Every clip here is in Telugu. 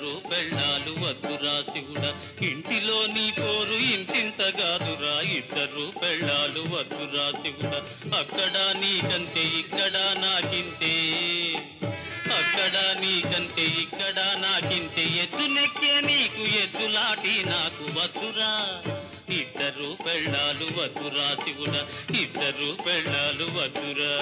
ఇద్దరు పెళ్ళాలు వద్దురా శివుడా ఇంటిలో నీ పోరు ఇంతింతగాదురా ఇద్దరు పెళ్ళాలు వద్దురా శివుడా అక్కడ నీకంతే ఇక్కడ నాకింతే అక్కడ నీకంతే ఇక్కడ నాకింతే ఎత్తు నెక్కే నీకు ఎత్తులాటి నాకు వద్దురా ఇద్దరు పెళ్ళాలు వద్దురా శివుడా ఇద్దరు పెళ్ళాలు వద్దురా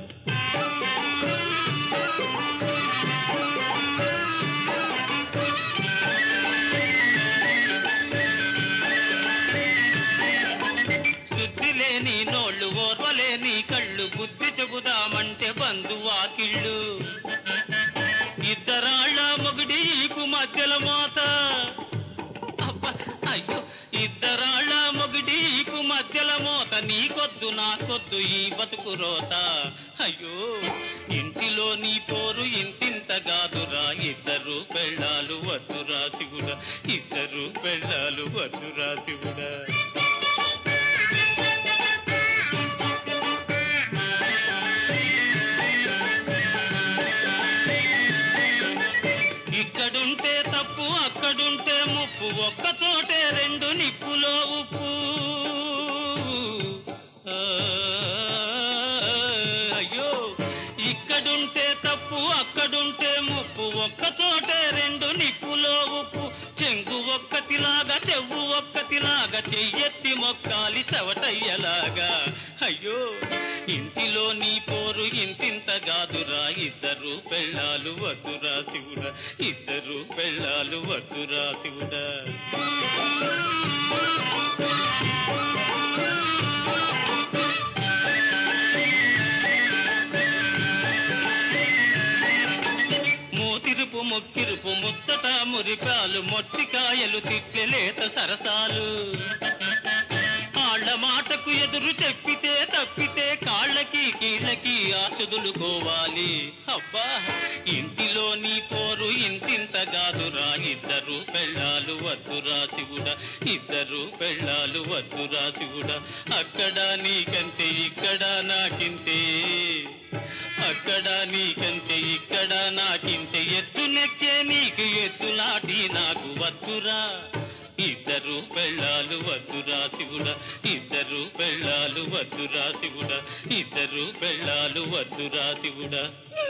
శుద్ధి లేని నోళ్ళు ఓర్వలేని కళ్ళు బుద్ధి చెబుదామంటే బంధువాకిళ్ళు ఇద్దరాళ్ళ మొగుడి ఈకు మధ్యల మోత అబ్బా అయ్యో ఇద్దరాళ్ళ మొగుడి ఈకు మధ్యల మోత నీకొద్దు నాకొద్దు ఈ బతుకు రోత అయ్యో ఇంటిలో నీ పోరు ఇంతింతగాదురా ఇద్దరు పెళ్ళాలు వద్దురా శివుడా ఇద్దరు పెళ్ళాలు వద్దురా శివుడా ఇక్కడుంటే తప్పు అక్కడుంటే ముప్పు ఒక్క చోటే రెండు నిప్పులో ఉప్పు ఆ, అయ్యో ఇక్కడుంటే తప్పు అక్కడుంటే ముప్పు ఒక్క చోటే రెండు నిప్పులో ఉప్పు చెంగు ఒక్కతిలాగా చెవు ఒక్కతిలాగా చెయ్యెత్తి మొక్కాలి చవటయ్యలాగా అయ్యో ఇంటిలో నీ పోరు ఇంతింతగాదురా ఇద్దరు పెళ్ళాలు వద్దురా శివుడా ఇద్దరు పెళ్ళాలు వద్దురా శివుడా మూతిరుపు ముక్కిరుపు ముచ్చట మురిపాలు మొట్టికాయలు తిట్లెలేత సరసాలు ఆళ్ల మాటకు ఎదురు చెప్పితే తప్పితే కాళ్ళకి కీళ్ళకి ఆసుదులుకోవాలి అబ్బా ఇంటిలో నీ పోరు ఇంతింతగాదురా ఇద్దరు పెళ్ళాలు వద్దురా శివుడా ఇద్దరు పెళ్ళాలు వద్దురా శివుడా అక్కడ నీకంతే ఇక్కడ నాకింతే అక్కడ నీకంతే ఇక్కడ నాకింతే ఎత్తు నెక్కే నీకు ఎత్తులాటి నాకు వద్దురా ఇద్దరు పెళ్ళాలు వద్దురా శివుడా ఇద్దరు పెళ్ళాలు వద్దురా శివుడా ఇద్దరు పెళ్ళాలు వద్దురా శివుడా